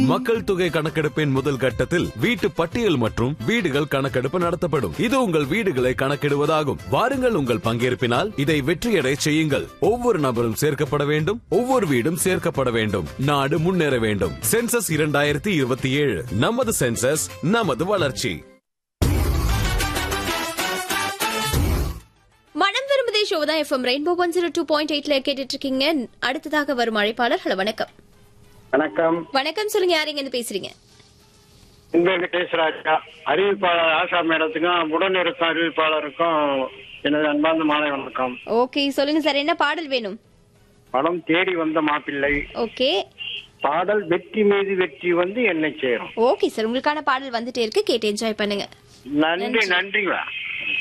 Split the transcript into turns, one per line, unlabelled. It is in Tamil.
மக்கள் தொகை கணக்கெடுப்பின் முதல் கட்டத்தில் வீட்டு பட்டியல் மற்றும் வீடுகள் கணக்கெடுப்பு நடத்தப்படும் இது உங்கள் வீடுகளை கணக்கிடுவதாகும் வாருங்கள் உங்கள் பங்கேற்பினால் இதை வெற்றியடை செய்யுங்கள் ஒவ்வொரு நபரும் சேர்க்கப்பட வேண்டும் ஒவ்வொரு வீடும் சேர்க்கப்பட வேண்டும் நாடு முன்னேற வேண்டும் சென்சஸ் இரண்டாயிரத்தி இருபத்தி ஏழு நமது சென்சஸ் நமது வளர்ச்சி
மனம் விரும்புதே ஷோ தான் F M rainbow one zero two point எயிட்ல கேட்டுட்டு இருக்கீங்க அடுத்ததாக வரும் அழைப்பாளர் ஹலோ வணக்கம்
வணக்கம்
வணக்கம் சொல்லுங்க யார் இங்க பேசுறீங்க
இந்த வெங்கடேஸ்வராஜா அறிவிப்பாளர் ஆஷா மேடத்துக்கும் உடன் இருக்கும் அறிவிப்பாளருக்கும் எனது அன்பார்ந்த மாலை வணக்கம்
ஓகே சொல்லுங்க சார் என்ன பாடல் வேணும்
படம் தேடி வந்த மாப்பிள்ளை
ஓகே
பாடல் வெற்றி மீது வெற்றி வந்து என்னை சேரும்
ஓகே சார் உங்களுக்கான பாடல் வந்துட்டே இருக்கு கேட்டு என்ஜாய் பண்ணுங்க
நன்றி நன்றிங்களா